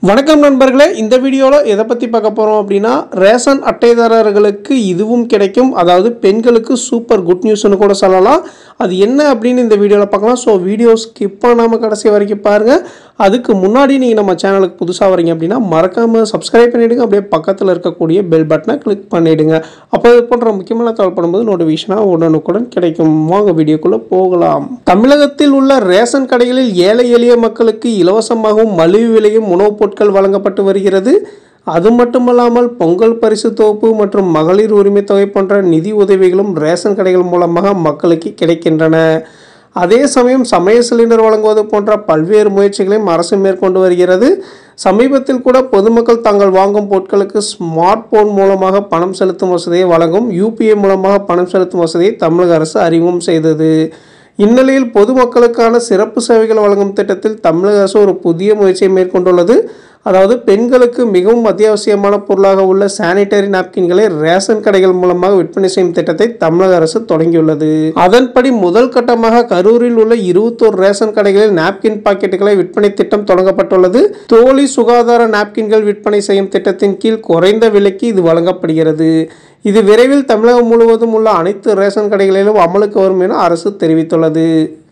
வணக்கம் நண்பர்களே இந்த வீடியோவில் எதை பற்றி பார்க்க போகிறோம் அப்படின்னா ரேஷன் அட்டைதாரர்களுக்கு இதுவும் கிடைக்கும் அதாவது பெண்களுக்கு சூப்பர் குட் நியூஸ்னு கூட சொல்லலாம் அது என்ன அப்படின்னு இந்த வீடியோவில் பார்க்கலாம் ஸோ வீடியோ ஸ்கிப் பண்ணாமல் கடைசி வரைக்கும் பாருங்கள் அதுக்கு முன்னாடி நீங்கள் நம்ம சேனலுக்கு புதுசாக வரீங்க அப்படின்னா மறக்காமல் சப்ஸ்கிரைப் பண்ணிவிடுங்க அப்படியே பக்கத்தில் இருக்கக்கூடிய பெல் பட்டனை கிளிக் பண்ணிவிடுங்க அப்போ இது போன்ற முக்கியமான தகவல் பண்ணும்போது நோட்டிஃபிகேஷனாக உடனுக்குடன் கிடைக்கும் வாங்க வீடியோக்குள்ளே போகலாம் தமிழகத்தில் உள்ள ரேஷன் கடைகளில் ஏழை எளிய மக்களுக்கு இலவசமாகவும் மலிவு விலையும் உணவுப் பொருட்கள் வழங்கப்பட்டு வருகிறது அது மட்டுமல்லாமல் பொங்கல் பரிசு தொகுப்பு மற்றும் மகளிர் உரிமை தொகை போன்ற நிதி உதவிகளும் ரேஷன் கடைகள் மூலமாக மக்களுக்கு கிடைக்கின்றன அதே சமயம் சமையல் சிலிண்டர் வழங்குவது போன்ற பல்வேறு முயற்சிகளையும் அரசு மேற்கொண்டு வருகிறது சமீபத்தில் கூட பொதுமக்கள் தாங்கள் வாங்கும் பொருட்களுக்கு ஸ்மார்ட் போன் மூலமாக பணம் செலுத்தும் வசதியை வழங்கும் யூபிஐ மூலமாக பணம் செலுத்தும் வசதியை தமிழக அரசு அறிமுகம் செய்தது இந்நிலையில் பொதுமக்களுக்கான சிறப்பு சேவைகள் வழங்கும் திட்டத்தில் தமிழக அரசு ஒரு புதிய முயற்சியை மேற்கொண்டுள்ளது அதாவது பெண்களுக்கு மிகவும் அத்தியாவசியமான பொருளாக உள்ள சானிட்டரி நாப்கின்களை ரேஷன் கடைகள் மூலமாக விற்பனை செய்யும் திட்டத்தை தமிழக அரசு தொடங்கியுள்ளது அதன்படி முதல் கட்டமாக கரூரில் உள்ள இருபத்தோரு ரேஷன் கடைகளில் நாப்கின் பாக்கெட்டுகளை விற்பனை திட்டம் தொடங்கப்பட்டுள்ளது தோழி சுகாதார நாப்கின்கள் விற்பனை செய்யும் திட்டத்தின் கீழ் குறைந்த விலைக்கு இது வழங்கப்படுகிறது இது விரைவில் தமிழகம் முழுவதும் உள்ள அனைத்து ரேஷன் கடைகளிலும் அமலுக்கு வரும் என அரசு தெரிவித்துள்ளது